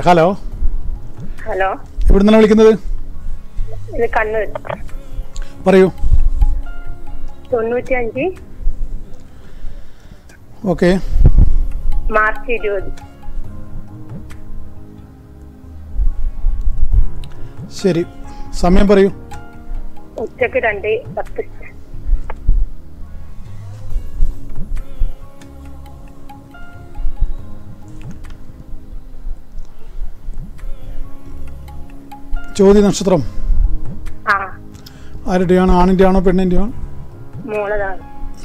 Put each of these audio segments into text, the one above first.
Hello hello എവിടെ നിന്നാണ് വിളിക്കുന്നത് ഇത് കണ്ണൂർ പറയൂ തൊണ്ണൂറ്റി അഞ്ച് ഓക്കെ മാർച്ച് ഇരുപത് ശരി സമയം പറയൂ ഉച്ചക്ക് രണ്ട് പത്ത് ചോദ്യ നക്ഷത്രം ആ ആരുടെയാണ് ആണിൻ്റെ ആണോ പെണ്ണിൻ്റെ ആണോ മോളതാണ്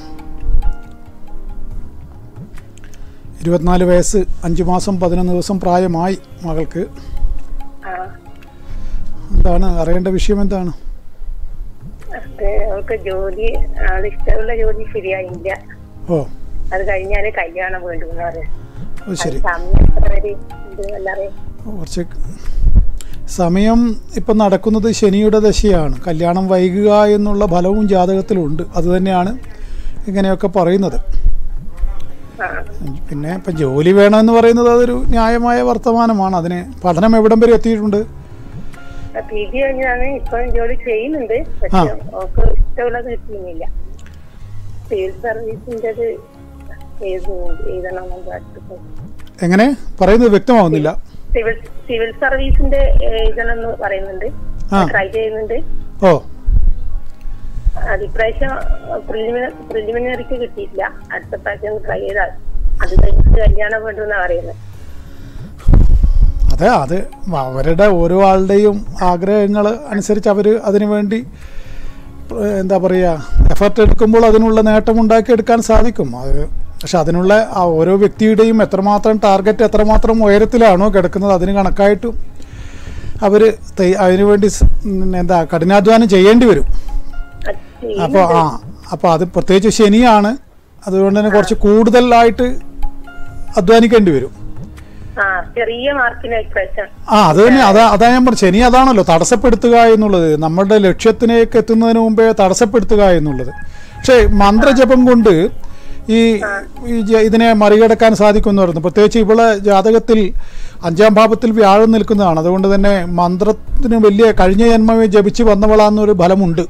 ഇരുപത്തിനാല് വയസ്സ് അഞ്ച് മാസം പതിനൊന്ന് ദിവസം പ്രായമായി മകൾക്ക് ആ എന്താണ് അറിയേണ്ട വിഷയം എന്താണ് അത് അവൾക്ക് ജോലി ആൾ ഇഷ്ടമുള്ള ജോലി ശരിയായില്ല ഓ അത് കഴിഞ്ഞാല് കല്യാണം വേണ്ടുമെന്ന് പറയും അത് ശരി സമയം എത്ര വരെ ഉണ്ട് എന്നറിയാം കുറച്ച് സമയം ഇപ്പം നടക്കുന്നത് ശനിയുടെ ദശയാണ് കല്യാണം വൈകുക എന്നുള്ള ഫലവും ജാതകത്തിലുണ്ട് അതുതന്നെയാണ് ഇങ്ങനെയൊക്കെ പറയുന്നത് ആ പിന്നെ ഇപ്പം ജോലി വേണമെന്ന് പറയുന്നത് അതൊരു ന്യായമായ വർത്തമാനമാണ് അതിന് പഠനം എവിടം വരെ എത്തിയിട്ടുണ്ട് പി ജി കഴിഞ്ഞാണ് ഇപ്പൊ ജോലി ചെയ്യുന്നുണ്ട് പക്ഷെ ആ. അവൾക്ക് ഇഷ്ടമുള്ളത് കിട്ടുന്നില്ല സിവിൽ സർവീസിൻ്റെത് എഴുതുന്നുണ്ട് എഴുതണമെന്ന് അടുത്ത് എങ്ങനെ പറയുന്നത് വ്യക്തമാവുന്നില്ല സിവിൽ സിവിൽ സർവീസിന്റെ എഴുതണമെന്ന് പറയുന്നുണ്ട് ആ. ട്രൈ ചെയ്യുന്നുണ്ട് ഓ അത് ഇപ്രാവശ്യം പ്രിലിമിനറിക്ക് കിട്ടിയിട്ടില്ല അടുത്ത പ്രാവശ്യം ട്രൈ ചെയ്താൽ അത് കഴിഞ്ഞിട്ട് കല്യാണം വേണ്ടുമെന്നാ പറയുന്നത് അതെ അത് അവരുടെ ഓരോ ആളുടെയും ആഗ്രഹങ്ങൾ അനുസരിച്ച് അവർ അതിനു വേണ്ടി ഏഹ്, എന്താ പറയുക എഫർട്ട് എടുക്കുമ്പോൾ അതിനുള്ള നേട്ടം ഉണ്ടാക്കിയെടുക്കാൻ സാധിക്കും അത് പക്ഷെ അതിനുള്ള ആ ഓരോ വ്യക്തിയുടെയും എത്രമാത്രം ടാർഗറ്റ് എത്രമാത്രം ഉയരത്തിലാണോ കിടക്കുന്നത് അതിന് കണക്കായിട്ടും അവർ അതിനുവേണ്ടി സ്- ഉം, എന്താ കഠിനാധ്വാനം ചെയ്യേണ്ടി വരും അത് ചെയ്യുന്നുണ്ട്. അപ്പോൾ ആ അപ്പോൾ അത് പ്രത്യേകിച്ച് ശനിയാണ് അതുകൊണ്ട് തന്നെ കുറച്ച് കൂടുതലായിട്ട് അധ്വാനിക്കേണ്ടി വരും ആ ചെറിയ മാർക്കിന് ഇപ്രാവശ്യം ആ അത് തന്നെ അതാ അതാ ഞാൻ പറഞ്ഞു ശനി അതാണല്ലോ തടസ്സപ്പെടുത്തുക എന്നുള്ളത് നമ്മുടെ ലക്ഷ്യത്തിലേക്ക് എത്തുന്നതിന് മുമ്പേ തടസ്സപ്പെടുത്തുക എന്നുള്ളത് പക്ഷേ മന്ത്രജപം കൊണ്ട് ഈ ഈ ജ- ഇതിനെ മറികടക്കാൻ സാധിക്കുമെന്ന് പറയുന്നു പ്രത്യേകിച്ച് ഇവിടെ ജാതകത്തിൽ അഞ്ചാം ഭാവത്തിൽ വ്യാഴം നിൽക്കുന്നതാണ് അതുകൊണ്ട് തന്നെ മന്ത്രത്തിന് വലിയ കഴിഞ്ഞ ജന്മമേ ജപിച്ച് വന്നവളാന്നൊരു ഫലമുണ്ട്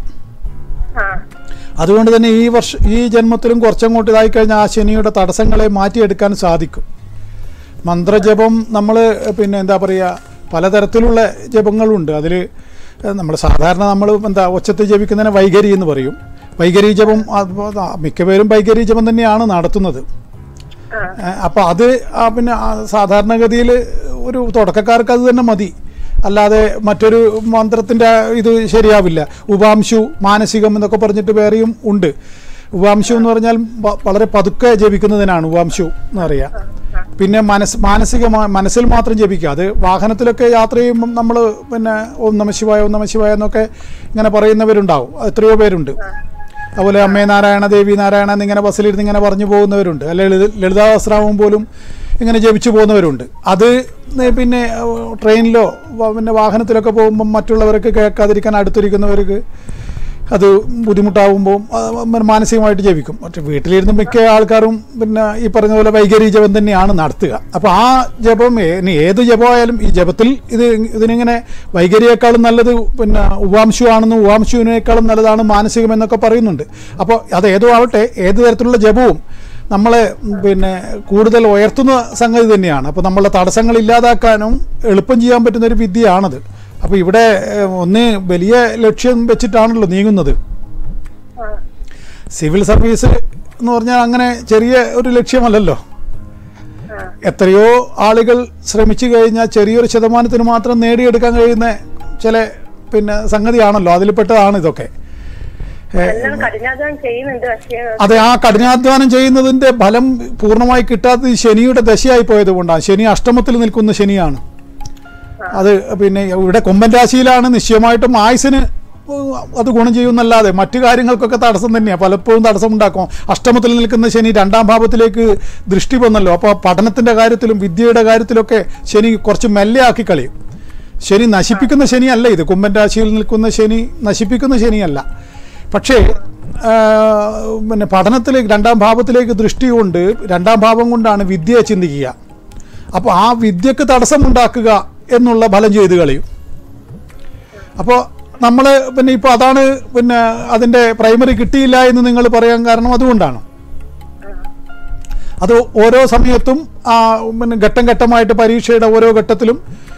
ആ അതുകൊണ്ട് തന്നെ ഈ വർഷം ഈ ജന്മത്തിലും കുറച്ചങ്ങോട്ട് ഇതായി കഴിഞ്ഞാൽ ആ ശനിയുടെ തടസ്സങ്ങളെ മാറ്റിയെടുക്കാൻ സാധിക്കും മന്ത്രജപം നമ്മൾ പിന്നെ എന്താ പറയുക പലതരത്തിലുള്ള ജപങ്ങളുണ്ട് അതിൽ നമ്മൾ സാധാരണ നമ്മൾ എന്താ ഒച്ചത്തിൽ ജപിക്കുന്നതിനെ വൈഖരി എന്ന് പറയും വൈഖരി ജപം അത് മിക്കപേരും വൈഖരി ജപം തന്നെയാണ് നടത്തുന്നത് ആ അപ്പോൾ അത് ആ പിന്നെ ആ സാധാരണഗതിയിൽ ഒരു തുടക്കക്കാർക്ക് അത് തന്നെ മതി അല്ലാതെ മറ്റൊരു മന്ത്രത്തിൻ്റെ ഇത് ശരിയാവില്ല ഉപാംശു മാനസികം എന്നൊക്കെ പറഞ്ഞിട്ട് വേറെയും ഉണ്ട് ഉപാംശു എന്ന് പറഞ്ഞാൽ വ- വളരെ പതുക്കെ ജപിക്കുന്നതിനാണ് ഉപാംശു എന്ന് പറയുക പിന്നെ മനസ് മാനസികമായ മനസ്സിൽ മാത്രം ജപിക്കുക അത് വാഹനത്തിലൊക്കെ യാത്ര ചെയ്യുമ്പം നമ്മൾ പിന്നെ ഓം നമ ശിവായ ഓം നമ ശിവായ എന്നൊക്കെ ഇങ്ങനെ പറയുന്നവരുണ്ടാവും എത്രയോ പേരുണ്ട് അതുപോലെ അമ്മേ നാരായണ ദേവി നാരായണ എന്നിങ്ങനെ ബസ്സിലിരുന്ന് ഇങ്ങനെ പറഞ്ഞു പോകുന്നവരുണ്ട് അല്ലെ ലളിത ലളിതാസ്രാമം പോലും ഇങ്ങനെ ജപിച്ചു പോകുന്നവരുണ്ട് അത് നെ- പിന്നെ ഏഹ്, ട്രെയിനിലോ വ- പിന്നെ വാഹനത്തിലൊക്കെ പോകുമ്പം മറ്റുള്ളവർക്ക് കേൾക്കാതിരിക്കാൻ അടുത്തിരിക്കുന്നവർക്ക് അത് ബുദ്ധിമുട്ടാകുമ്പോൾ മാനസികമായിട്ട് ജപിക്കും പക്ഷെ വീട്ടിലിരുന്ന് മിക്ക ആൾക്കാരും പിന്നെ ഈ പറഞ്ഞ പോലെ വൈകരി ജപം തന്നെയാണ് നടത്തുക അപ്പോൾ ആ ജപം ഏ- ഇനി ഏത് ജപമായാലും ഈ ജപത്തിൽ ഇത് ഇതിനിങ്ങനെ വൈകരിയേക്കാളും നല്ലത് പിന്നെ ഉവാംശു ആണെന്നും ഉവാംശുവിനേക്കാളും നല്ലതാണ് മാനസികം എന്നൊക്കെ പറയുന്നുണ്ട് അപ്പോൾ അത് ഏതോ ആവട്ടെ ഏത് തരത്തിലുള്ള ജപവും നമ്മളെ പിന്നെ കൂടുതൽ ഉയർത്തുന്ന സംഗതി തന്നെയാണ് അപ്പോൾ നമ്മളെ തടസ്സങ്ങൾ ഇല്ലാതാക്കാനും എളുപ്പം ചെയ്യാൻ പറ്റുന്ന ഒരു വിദ്യയാണത് അപ്പോൾ ഇവിടെ ഏഹ്, ഒന്ന് വലിയ ലക്ഷ്യം വെച്ചിട്ടാണല്ലോ നീങ്ങുന്നത് ആ സിവിൽ സർവീസ് എന്ന് പറഞ്ഞാൽ അങ്ങനെ ചെറിയ ഒരു ലക്ഷ്യമല്ലല്ലോ ആ എത്രയോ ആളുകൾ ശ്രമിച്ചു കഴിഞ്ഞാൽ ചെറിയൊരു ശതമാനത്തിന് മാത്രം നേടിയെടുക്കാൻ കഴിയുന്ന ചില പിന്നെ സംഗതിയാണല്ലോ അതിൽപ്പെട്ടതാണ് ഇതൊക്കെ എല്ലാം കഠിനാധ്വാനം ചെയ്യുന്നുണ്ട് പക്ഷേ അതെ ആ കഠിനാധ്വാനം ചെയ്യുന്നതിന്റെ ഫലം പൂർണ്ണമായി കിട്ടാത്തത് ഈ ശനിയുടെ ദശയായി പോയത് കൊണ്ടാണ് ശനി അഷ്ടമത്തിൽ നിൽക്കുന്ന ശനിയാണ് അത് പിന്നെ ഇവിടെ കൊമ്പൻ രാശിയിലാണ് നിശ്ചയമായിട്ടും ആയുസിന് അത് ഗുണം ചെയ്യുന്നല്ലാതെ മറ്റു കാര്യങ്ങൾക്കൊക്കെ തടസ്സം തന്നെയാണ് പലപ്പോഴും തടസ്സമുണ്ടാക്കും അഷ്ടമത്തിൽ നിൽക്കുന്ന ശനി രണ്ടാം ഭാവത്തിലേക്ക് ദൃഷ്ടി വന്നല്ലോ അപ്പോൾ പഠനത്തിൻ്റെ കാര്യത്തിലും വിദ്യയുടെ കാര്യത്തിലൊക്കെ ശനി കുറച്ച് മെല്ലെ ആക്കി കളയും ശനി നശിപ്പിക്കുന്ന ശനിയല്ല ഇത് കുംഭൻ രാശിയിൽ നിൽക്കുന്ന ശനി നശിപ്പിക്കുന്ന ശനിയല്ല പക്ഷേ ആ, പിന്നെ പഠനത്തിലേക്ക് രണ്ടാം ഭാവത്തിലേക്ക് ദൃഷ്ടി കൊണ്ട് രണ്ടാം ഭാവം കൊണ്ടാണ് വിദ്യയെ ചിന്തിക്കുക അപ്പോൾ ആ വിദ്യക്ക് തടസ്സമുണ്ടാക്കുക എന്നുള്ള ഫലം ചെയ്ത് കളയും അപ്പോൾ നമ്മൾ പിന്നെ ഇപ്പോൾ അതാണ് പിന്നെ അതിൻ്റെ പ്രൈമറി കിട്ടിയില്ല എന്ന് നിങ്ങൾ പറയാൻ കാരണം അതുകൊണ്ടാണ് അത് ഓരോ സമയത്തും ആ പിന്നെ ഘട്ടം ഘട്ടമായിട്ട് പരീക്ഷയുടെ ഓരോ ഘട്ടത്തിലും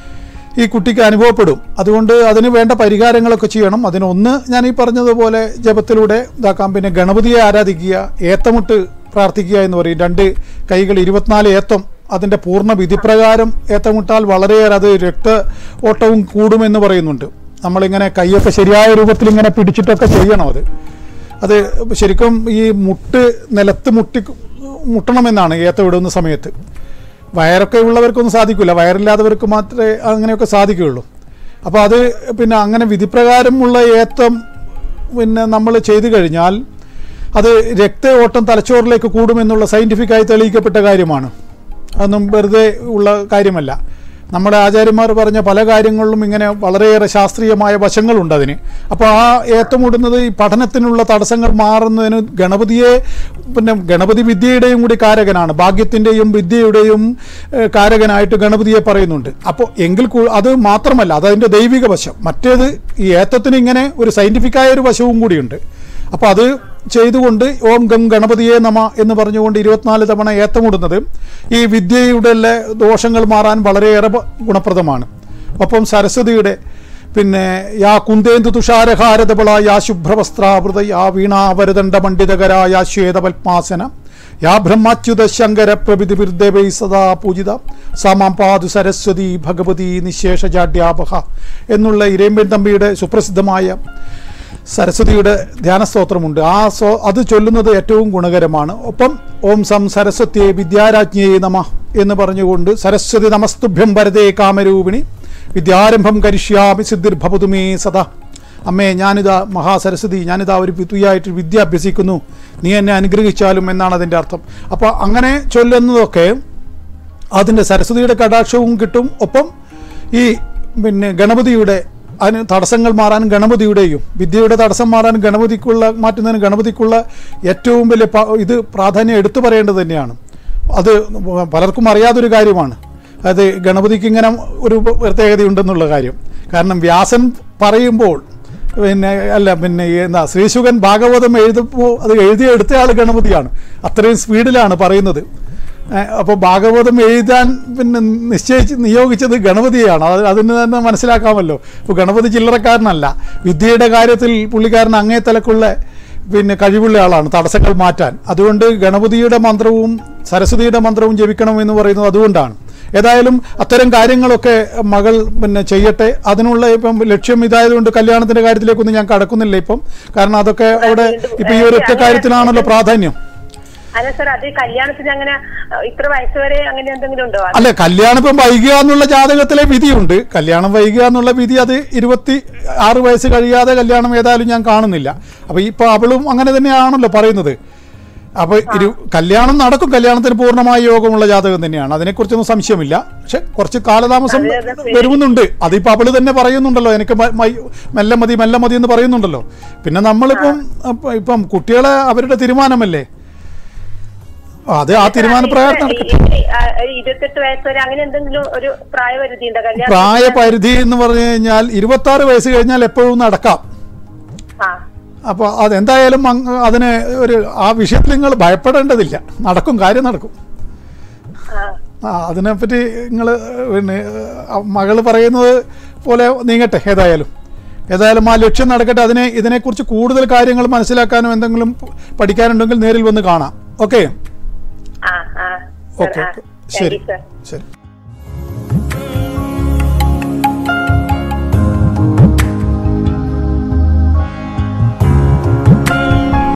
ഈ കുട്ടിക്ക് അനുഭവപ്പെടും അതുകൊണ്ട് അതിന് വേണ്ട പരിഹാരങ്ങളൊക്കെ ചെയ്യണം അതിനൊന്ന് ഞാൻ ഈ പറഞ്ഞതുപോലെ ജപത്തിലൂടെ ഇതാക്കാം പിന്നെ ഗണപതിയെ ആരാധിക്കുക ഏത്തമുട്ട് പ്രാർത്ഥിക്കുക എന്ന് പറയും രണ്ട് കൈകൾ ഇരുപത്തിനാല് ഏത്തം അതിൻ്റെ പൂർണ്ണ വിധിപ്രകാരം ഏത്തമുട്ടാൽ വളരെയേറെ അത് രക്ത ഓട്ടവും കൂടുമെന്ന് പറയുന്നുണ്ട് നമ്മളിങ്ങനെ കൈയൊക്കെ ശരിയായ രൂപത്തിൽ ഇങ്ങനെ പിടിച്ചിട്ടൊക്കെ ചെയ്യണം അത് അത് ശരിക്കും ഈ മുട്ട് നിലത്ത് മുട്ടി മുട്ടണമെന്നാണ് ഏത്തം ഇടുന്ന സമയത്ത് വയറൊക്കെ ഉള്ളവർക്കൊന്നും സാധിക്കില്ല വയറില്ലാത്തവർക്ക് മാത്രമേ അങ്ങനെയൊക്കെ സാധിക്കുകയുള്ളൂ അപ്പോൾ അത് പിന്നെ അങ്ങനെ വിധിപ്രകാരമുള്ള ഏത്തം പിന്നെ നമ്മൾ ചെയ്തു കഴിഞ്ഞാൽ അത് രക്ത ഓട്ടം തലച്ചോറിലേക്ക് കൂടുമെന്നുള്ള സയൻറ്റിഫിക്കായി തെളിയിക്കപ്പെട്ട കാര്യമാണ് അതൊന്നും വെറുതെ ഉള്ള കാര്യമല്ല നമ്മുടെ ആചാര്യന്മാർ പറഞ്ഞ പല കാര്യങ്ങളിലും ഇങ്ങനെ വളരെയേറെ ശാസ്ത്രീയമായ വശങ്ങളുണ്ട് അതിന് അപ്പോൾ ആ ഏത്തമിടുന്നത് ഈ പഠനത്തിനുള്ള തടസ്സങ്ങൾ മാറുന്നതിന് ഗണപതിയെ പിന്നെ ഗണപതി വിദ്യയുടെയും കൂടി കാരകനാണ് ഭാഗ്യത്തിൻ്റെയും വിദ്യയുടെയും ഏഹ്, കാരകനായിട്ട് ഗണപതിയെ പറയുന്നുണ്ട് അപ്പോൾ എങ്കിൽ കൂ- അത് മാത്രമല്ല അതതിൻ്റെ ദൈവിക വശം മറ്റേത് ഈ ഏത്തത്തിന് ഇങ്ങനെ ഒരു സയൻറ്റിഫിക്കായ ഒരു വശവും കൂടിയുണ്ട് അപ്പോൾ അത് ചെയ്തുകൊണ്ട് ഓം ഗം ഗണപതിയെ നമ എന്ന് പറഞ്ഞുകൊണ്ട് ഇരുപത്തിനാല് തവണ ഏത്തമിടുന്നത് ഈ വിദ്യയുടെ എല്ലാ ദോഷങ്ങൾ മാറാൻ വളരെയേറെ പ- ഗുണപ്രദമാണ് ഒപ്പം സരസ്വതിയുടെ പിന്നെ യാ കുന്ദേന്ദു തുഷാരഹാരതപള യാ ശുഭ്രവസ്ത്രാവൃത യാ വീണാവരദണ്ഡ മണ്ഡിതകര യാ ശ്വേതപത്മാസന യാ ബ്രഹ്മാച്യുത ശങ്കര പ്രഭിതി ബിർദേവൈ സദാ പൂജിത സാമാം പാതു സരസ്വതി ഭഗവതി നിശേഷജാഡ്യാപഹ എന്നുള്ള ഇരേമ്പൻ തമ്പിയുടെ സുപ്രസിദ്ധമായ സരസ്വതിയുടെ ധ്യാനസ്തോത്രമുണ്ട് ആ സോ അത് ചൊല്ലുന്നത് ഏറ്റവും ഗുണകരമാണ് ഒപ്പം ഓം സം സരസ്വത്യേ വിദ്യാരാജ്ഞേ നമ എന്ന് പറഞ്ഞുകൊണ്ട് സരസ്വതി നമസ്തുഭ്യം വരതേ കാമരൂപിണി വിദ്യാരംഭം കരിഷ്യാമി സിദ്ധിർഭവതു മേ സദാ അമ്മേ ഞാനിതാ മഹാസരസ്വതി ഞാനിതാ ഒരു വിദ്യയായിട്ട് വിദ്യ അഭ്യസിക്കുന്നു നീ എന്നെ അനുഗ്രഹിച്ചാലും എന്നാണ് അതിൻ്റെ അർത്ഥം അപ്പോൾ അങ്ങനെ ചൊല്ലുന്നതൊക്കെ അതിൻ്റെ സരസ്വതിയുടെ കടാക്ഷവും കിട്ടും ഒപ്പം ഈ പിന്നെ ഗണപതിയുടെ അതിന് തടസ്സങ്ങൾ മാറാൻ ഗണപതിയുടെയും വിദ്യയുടെ തടസ്സം മാറാൻ ഗണപതിക്കുള്ള മാറ്റുന്നതിന് ഗണപതിക്കുള്ള ഏറ്റവും വലിയ പ- ഇത് പ്രാധാന്യം എടുത്തു പറയേണ്ടത് തന്നെയാണ് അത് പലർക്കും അറിയാത്തൊരു കാര്യമാണ് അത് ഗണപതിക്ക് ഇങ്ങനെ ഒരു പ്രത്യേകതയുണ്ടെന്നുള്ള കാര്യം കാരണം വ്യാസൻ പറയുമ്പോൾ പിന്നെ അല്ല പിന്നെ ഈ എന്താ ശ്രീശുഖൻ ഭാഗവതം എഴുതുമ്പോൾ അത് എഴുതിയ എടുത്ത ആൾ ഗണപതിയാണ് അത്രയും സ്പീഡിലാണ് പറയുന്നത് അപ്പോൾ ഭാഗവതം എഴുതാൻ പിന്നെ നിശ്ചയിച്ച് നിയോഗിച്ചത് ഗണപതിയാണ് അത് അതിന് തന്നെ മനസ്സിലാക്കാമല്ലോ ഇപ്പോൾ ഗണപതി ചില്ലറക്കാരനല്ല വിദ്യയുടെ കാര്യത്തിൽ പുള്ളിക്കാരൻ അങ്ങേ തലക്കുള്ള പിന്നെ കഴിവുള്ള ആളാണ് തടസ്സങ്ങൾ മാറ്റാൻ അതുകൊണ്ട് ഗണപതിയുടെ മന്ത്രവും സരസ്വതിയുടെ മന്ത്രവും ജപിക്കണം എന്ന് പറയുന്നത് അതുകൊണ്ടാണ് ഏതായാലും അത്തരം കാര്യങ്ങളൊക്കെ മകൾ പിന്നെ ചെയ്യട്ടെ അതിനുള്ള ഇപ്പം ലക്ഷ്യം ഇതായതുകൊണ്ട് കല്യാണത്തിന്റെ കാര്യത്തിലേക്കൊന്നും ഞാൻ കടക്കുന്നില്ല ഇപ്പം കാരണം അതൊക്കെ അവിടെ ഇപ്പം ഈ ഒരു ഒറ്റ കാര്യത്തിനാണല്ലോ പ്രാധാന്യം അല്ല സാർ അത് കല്യാണത്തിന് അങ്ങനെ അഹ്, ഇത്ര വയസ്സ് വരെ അങ്ങനെ എന്തെങ്കിലും ഉണ്ടോ അല്ല കല്യാണം ഇപ്പം വൈകുക എന്നുള്ള ജാതകത്തിലെ വിധിയുണ്ട് കല്യാണം വൈകുക എന്നുള്ള വിധി അത് ഇരുപത്തി ആറ് വയസ്സ് കഴിയാതെ കല്യാണം ഏതായാലും ഞാൻ കാണുന്നില്ല അപ്പോൾ ഇപ്പോൾ അവളും അങ്ങനെ തന്നെയാണല്ലോ പറയുന്നത് അപ്പോൾ ഇരു കല്യാണം നടക്കും കല്യാണത്തിന് പൂർണ്ണമായ യോഗമുള്ള ജാതകം തന്നെയാണ് അതിനെക്കുറിച്ചൊന്നും സംശയമില്ല പക്ഷെ കുറച്ച് കാലതാമസം വരുന്നുണ്ട് അതിപ്പോൾ അവള് തന്നെ പറയുന്നുണ്ടല്ലോ എനിക്ക് മ- മൈ- മെല്ലെ മതി മെല്ലെ മതി എന്ന് പറയുന്നുണ്ടല്ലോ പിന്നെ നമ്മളിപ്പം അപ്പ- ഇപ്പം കുട്ടികളെ അവരുടെ തീരുമാനമല്ലേ അത് ആ തീരുമാനപ്രകാരം നടക്കട്ടെ ഈ, ആ, ഒരു ഇരുപത്തെട്ട് വയസ്സ് വരെ അങ്ങനെ എന്തെങ്കിലും ഒരു പ്രായപരിധി ഉണ്ടോ കല്യാണം പ്രായപരിധി എന്ന് പറഞ്ഞു കഴിഞ്ഞാൽ ഇരുപത്തി ആറ് വയസ്സ് കഴിഞ്ഞാൽ എപ്പോഴും നടക്കാം ആ അപ്പോൾ അതെന്തായാലും അങ്ങ് അതിന് ഒരു ആ വിഷയത്തിൽ നിങ്ങൾ ഭയപ്പെടേണ്ടതില്ല നടക്കും കാര്യം നടക്കും ആ ആ അതിനെപ്പറ്റി നിങ്ങൾ പിന്നെ ആ, മകള് പറയുന്നത് പോലെ നീങ്ങട്ടെ ഏതായാലും ഏതായാലും ആ ലക്ഷ്യം നടക്കട്ടെ അതിനെ ഇതിനെക്കുറിച്ച് കൂടുതൽ കാര്യങ്ങൾ മനസ്സിലാക്കാനും എന്തെങ്കിലും പഠിക്കാനുണ്ടെങ്കിൽ നേരിൽ വന്ന് കാണാം ഓക്കെ ആ ആ ഓക്കെ ആ ഓക്കെ താങ്ക് ശരി യു സാർ ശരി